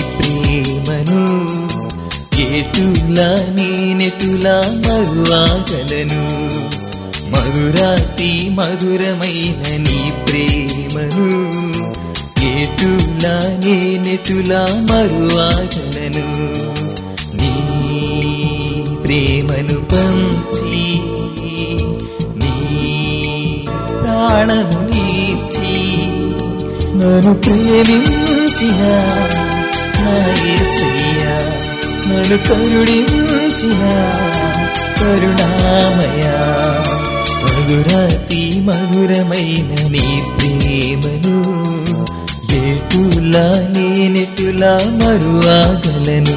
ప్రేమను ఎటులా నేనెటులా మరువాగలను మధురాతి మధురమైన నీ ప్రేమను ఎటులా నేనెటులా మరువాగలను నీ ప్రేమను పంచి నీ ప్రాణము నీచి నన్ను ప్రేమించిన నా యేసయ్యా నన్ను కరుణించిన కరుణామయ మధురాతి మధురమైన నీ ప్రేమను ఎటులా నేనెటులా మరువాగలను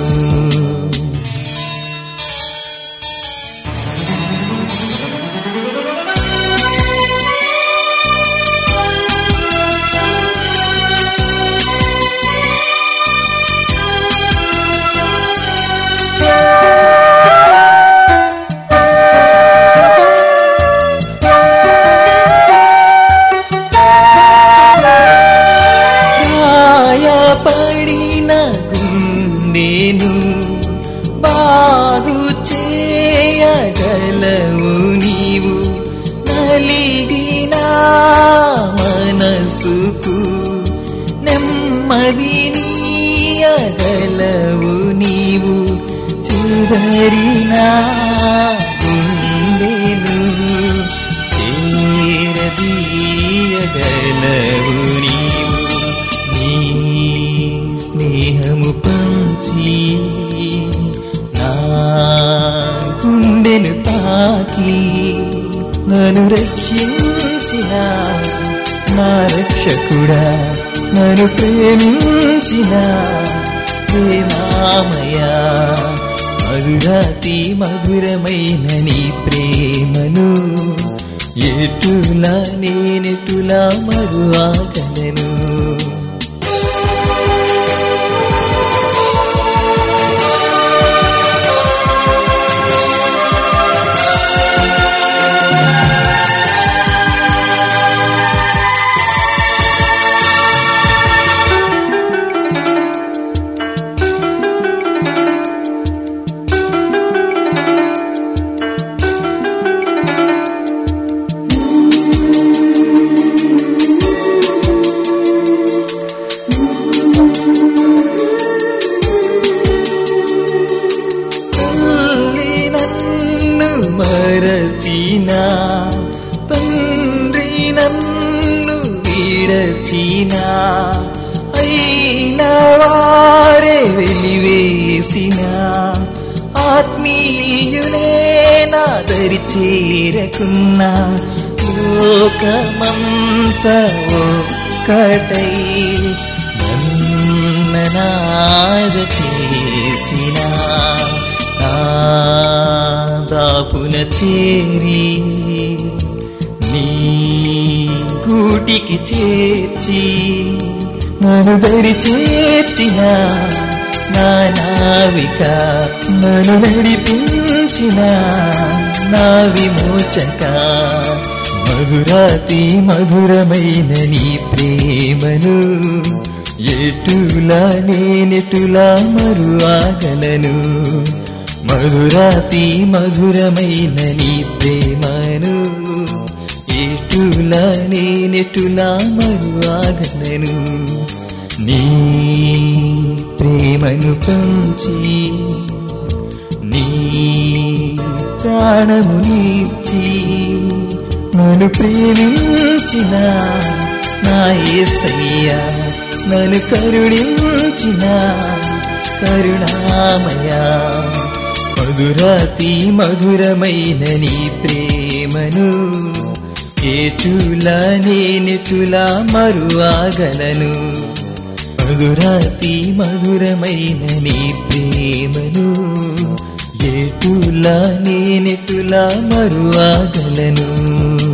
గాయపడిన గుండెను బాగు చేయగలవు నీవు నలిగిన మనసుకు నెమ్మది నీయగలవు నీవు చిదరిన గుండెను చేరదీయగలవు నీవు నీ స్నేహము పంచి నా గుండెను తాకి నన్ను రక్షించిన నా రక్షకుడా నన్ను ప్రేమించిన ప్రేమామయా మధురాతి మధురమైన నీ ప్రేమను ఎటులా నేనెటులా మరువాగలను తల్లి నన్ను మరచిన తండ్రి నన్ను విడచిన అయిన వారే వెలివేసిన ఆత్మీయునే నా దరి చేరకున్నా లోకమంతా ఒక్కటై నన్ననాద చేసిన దాపున చేరి నీ కూటికి చేర్చి నన్ను దరి చేర్చిన నా నావిక నన్ను నడిపించిన నా విమోచక మధురాతి మధురమైన నీ ప్రేమను ఎటులా నేనెటులా మరువాగలను మధురాతి మధురమైన నీ ప్రేమను ఎటులా నేనెటులా మరువాగలను నీ ప్రేమను పంచి నీ ప్రాణము నీచి నన్ను ప్రేమించిన నా యేసయ్యా నన్ను కరుణించిన కరుణామయా మధురాతి మధురమైన నీ ప్రేమను ఏటులా నేనెటులా మరువాగలను మధురాతి మధురమైన నీ ప్రేమను ఏటులా నేనెటులా మరువాగలను